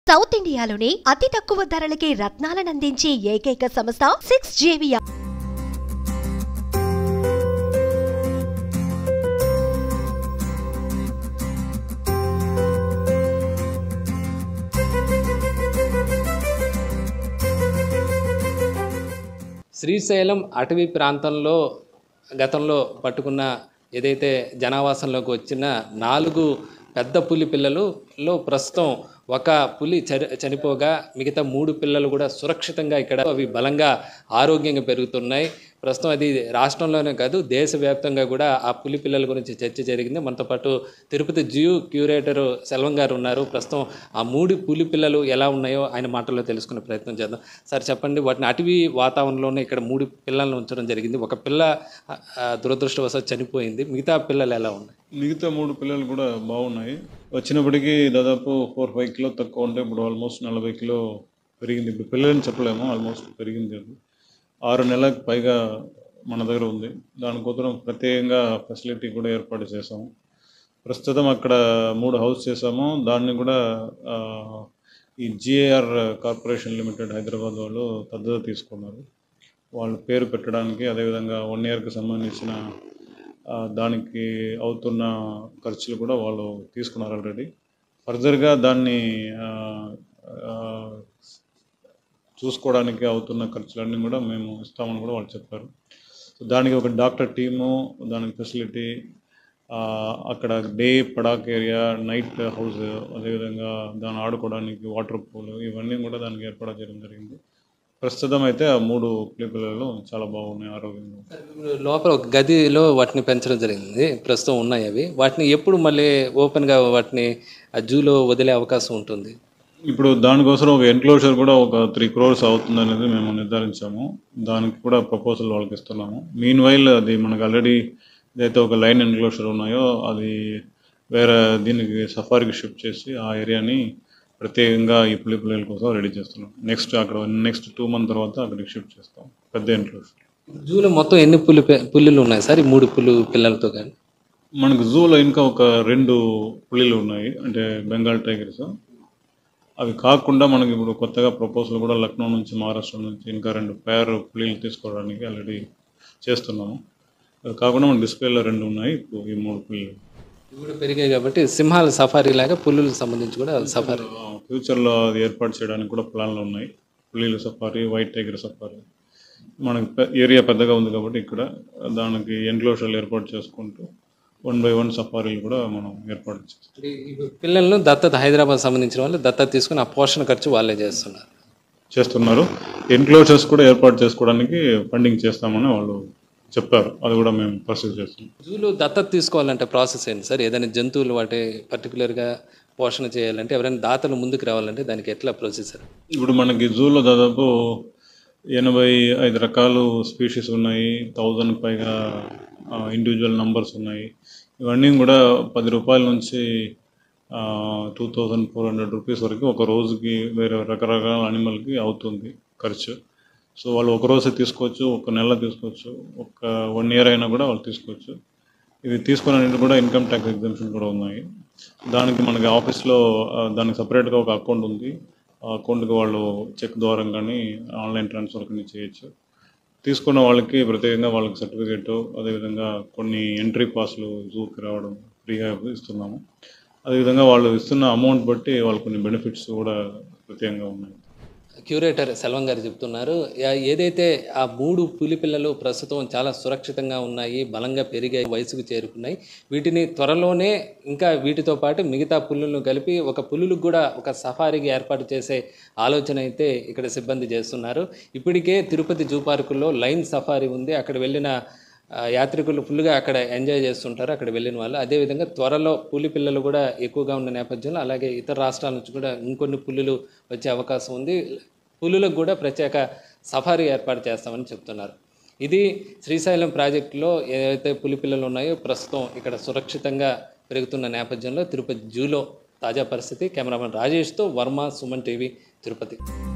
south ఇండియాలోనే అతి తక్కువ ధరలకి రత్నాలనందించే ఏకైక సంస్థ సిక్స్ జేవియా శ్రీశైలం అటవీ ప్రాంతంలో గతంలో పట్టుకున్న ఏదైతే జనావాసంలోకి వచ్చిన నాలుగు పెద్ద పులి పిల్లలులో ప్రస్తుతం ఒక పులి చని చనిపోగా మిగతా మూడు పిల్లలు కూడా సురక్షితంగా ఇక్కడ అవి బలంగా ఆరోగ్యంగా పెరుగుతున్నాయి ప్రస్తుతం అది రాష్ట్రంలోనే కాదు దేశవ్యాప్తంగా కూడా ఆ పులి పిల్లల గురించి చర్చ జరిగింది మనతో పాటు తిరుపతి జూ క్యూరేటర్ సెల్వం గారు ఉన్నారు ప్రస్తుతం ఆ మూడు పులి పిల్లలు ఎలా ఉన్నాయో ఆయన మాటల్లో తెలుసుకునే ప్రయత్నం చేద్దాం సార్ చెప్పండి వాటిని అటవీ వాతావరణంలోనే ఇక్కడ మూడు పిల్లలను ఉంచడం జరిగింది ఒక పిల్ల ఆ, ఆ, దురదృష్టవశాత్తు చనిపోయింది మిగతా పిల్లలు ఎలా ఉన్నాయి మిగతా మూడు పిల్లలు కూడా బాగున్నాయి వచ్చినప్పటికీ దాదాపు ఫోర్ ఫైవ్ కిలో తక్కువ ఉంటే ఇప్పుడు ఆల్మోస్ట్ నలభై కిలో పెరిగింది ఇప్పుడు పిల్లలని చెప్పలేము ఆల్మోస్ట్ పెరిగింది అది ఆరు నెలలకు పైగా మన దగ్గర ఉంది దానికోసం ప్రత్యేకంగా ఫెసిలిటీ కూడా ఏర్పాటు చేసాము ప్రస్తుతం అక్కడ మూడు హౌస్ చేసాము దాన్ని కూడా ఆ, ఈ జిఏఆర్ కార్పొరేషన్ లిమిటెడ్ హైదరాబాద్ వాళ్ళు తద్దద తీసుకున్నారు వాళ్ళ పేరు పెట్టడానికి అదేవిధంగా వన్ ఇయర్కి సంబంధించిన ఆ, దానికి అవుతున్న ఖర్చులు కూడా వాళ్ళు తీసుకున్నారు ఆల్రెడీ ఫర్దర్గా దాన్ని ఆ, ఆ, చూసుకోవడానికి అవుతున్న ఖర్చులన్నీ కూడా మేము ఇస్తామని కూడా వాళ్ళు చెప్పారు సో దానికి ఒక డాక్టర్ టీము దానికి ఫెసిలిటీ అక్కడ day paddock area night house అదేవిధంగా దాన్ని ఆడుకోవడానికి వాటర్ పూల్ ఇవన్నీ కూడా దానికి ఏర్పాటు చేయడం జరిగింది ప్రస్తుతం అయితే ఆ మూడు పిల్లలు చాలా బాగున్నాయి ఆరోగ్యంగా ఇప్పుడు లోపల ఒక గదిలో వాటిని పెంచడం జరిగింది ప్రస్తుతం ఉన్నాయి అవి వాటిని ఎప్పుడు మళ్ళీ ఓపెన్గా వాటిని ఆ జూలో వదిలే అవకాశం ఉంటుంది ఇప్పుడు దానికోసం ఒక ఎన్క్లోజర్ కూడా ఒక త్రీ క్రోర్స్ అవుతుంది అనేది మేము నిర్ధారించాము దానికి కూడా ప్రపోజల్ వాళ్ళకి ఇస్తున్నాము మీన్ వైల్ అది మనకు ఆల్రెడీ ఏదైతే ఒక లైన్ ఎన్క్లోజర్ ఉన్నాయో అది వేరే దీనికి సఫారీకి షిఫ్ట్ చేసి ఆ ఏరియాని ప్రత్యేకంగా ఈ పులి పిల్లల కోసం రెడీ చేస్తున్నాం నెక్స్ట్ అక్కడ నెక్స్ట్ టూ మంత్ తర్వాత అక్కడికి షిఫ్ట్ చేస్తాం పెద్ద ఎన్క్లోజర్ జూలో మొత్తం ఎన్ని పులి పి- పులులు ఉన్నాయి సార్ ఈ మూడు పులు పిల్లలతో కానీ మనకు జూలో ఇంకా ఒక రెండు పులిలు ఉన్నాయి అంటే బెంగాల్ టైగర్స్ అవి కాకుండా మనకి ఇప్పుడు కొత్తగా ప్రపోజల్ కూడా లక్నో నుంచి మహారాష్ట్ర నుంచి ఇంకా రెండు పేర్ పులిలు తీసుకోవడానికి ఆల్రెడీ చేస్తున్నాము అవి కాకుండా మన డిస్ప్లేలో రెండు ఉన్నాయి ఇప్పుడు ఈ మూడు పులిలు ఇవి కూడా పెరిగాయి కాబట్టి సింహాల సఫారీ లాగా పులులకు సంబంధించి కూడా సఫారీ ఫ్యూచర్లో అది ఏర్పాటు చేయడానికి కూడా ప్లాన్లు ఉన్నాయి పులిల సఫారీ వైట్ టైగర్ సఫారీ మనకి పె- ఏరియా పెద్దగా ఉంది కాబట్టి ఇక్కడ దానికి ఎన్క్లోజర్లు ఏర్పాటు చేసుకుంటూ వన్ బై వన్ సఫారీలు కూడా మనం ఏర్పాటు చేస్తాం ఈ పిల్లలను దత్తత హైదరాబాద్ సంబంధించిన వాళ్ళు దత్తత తీసుకుని ఆ పోషణ ఖర్చు వాళ్ళే చేస్తున్నారు చేస్తున్నారు ఎన్క్లోజర్స్ కూడా ఏర్పాటు చేసుకోవడానికి ఫండింగ్ చేస్తామని వాళ్ళు చెప్పారు అది కూడా మేము పర్సీవ్ చేస్తున్నాం జూలో దత్తత తీసుకోవాలంటే ప్రాసెస్ ఏంటి సార్ ఏదైనా జంతువులు వాటి పర్టికులర్గా పోషణ చేయాలంటే ఎవరైనా దాతలు ముందుకు రావాలంటే దానికి ఎట్లా ప్రొసీజర్ ఇప్పుడు మనకి జూలో దాదాపు ఎనభై ఐదు రకాలు స్పీషీస్ ఉన్నాయి థౌజండ్ పైగా ఇండివిజువల్ నంబర్స్ ఉన్నాయి ఇవన్నీ కూడా పది రూపాయల నుంచి two thousand four hundred rupees వరకు ఒక రోజుకి వేరే రకరకాల అనిమల్కి అవుతుంది ఖర్చు సో వాళ్ళు ఒక రోజు తీసుకోవచ్చు ఒక నెల తీసుకోవచ్చు ఒక వన్ ఇయర్ అయినా కూడా వాళ్ళు తీసుకోవచ్చు ఇది తీసుకునే కూడా ఇన్కమ్ ట్యాక్స్ ఎగ్జామ్షన్ కూడా ఉన్నాయి దానికి మనకి ఆఫీస్లో ఆ, దానికి సపరేట్గా ఒక అకౌంట్ ఉంది ఆ అకౌంట్కి వాళ్ళు చెక్ ద్వారా కానీ ఆన్లైన్ ట్రాన్స్ఫర్ కానీ చేయొచ్చు తీసుకున్న వాళ్ళకి ప్రత్యేకంగా వాళ్ళకి సర్టిఫికేట్ అదేవిధంగా కొన్ని ఎంట్రీ పాస్లు జూకి రావడం ఫ్రీగా ఇస్తున్నాము అదేవిధంగా వాళ్ళు ఇస్తున్న అమౌంట్ బట్టి వాళ్ళు కొన్ని బెనిఫిట్స్ కూడా ప్రత్యేకంగా ఉన్నాయి క్యూరేటర్ సెల్వం గారు చెప్తున్నారు యా- ఏదైతే ఆ మూడు పులి పిల్లలు ప్రస్తుతం చాలా సురక్షితంగా ఉన్నాయి బలంగా పెరిగాయి వయసుకు చేరుకున్నాయి వీటిని త్వరలోనే ఇంకా వీటితో పాటు మిగతా పులులను కలిపి ఒక పులులకు కూడా ఒక సఫారీకి ఏర్పాటు చేసే ఆలోచన అయితే ఇక్కడ సిబ్బంది చేస్తున్నారు ఇప్పటికే తిరుపతి జూ పార్కుల్లో లైన్ సఫారీ ఉంది అక్కడ వెళ్ళిన ఆ, యాత్రికులు ఫుల్గా అక్కడ ఎంజాయ్ చేస్తుంటారు అక్కడ వెళ్ళిన వాళ్ళు అదేవిధంగా త్వరలో పులి పిల్లలు కూడా ఎక్కువగా ఉన్న నేపథ్యంలో అలాగే ఇతర రాష్ట్రాల నుంచి కూడా ఇంకొన్ని పులులు వచ్చే అవకాశం ఉంది పులులకు కూడా ప్రత్యేక సఫారీ ఏర్పాటు చేస్తామని చెప్తున్నారు ఇది శ్రీశైలం ప్రాజెక్టులో ఏవైతే పులి పిల్లలు ఉన్నాయో ప్రస్తుతం ఇక్కడ సురక్షితంగా పెరుగుతున్న నేపథ్యంలో తిరుపతి జూలో తాజా పరిస్థితి కెమెరామెన్ రాజేష్తో వర్మ సుమన్ టీవీ తిరుపతి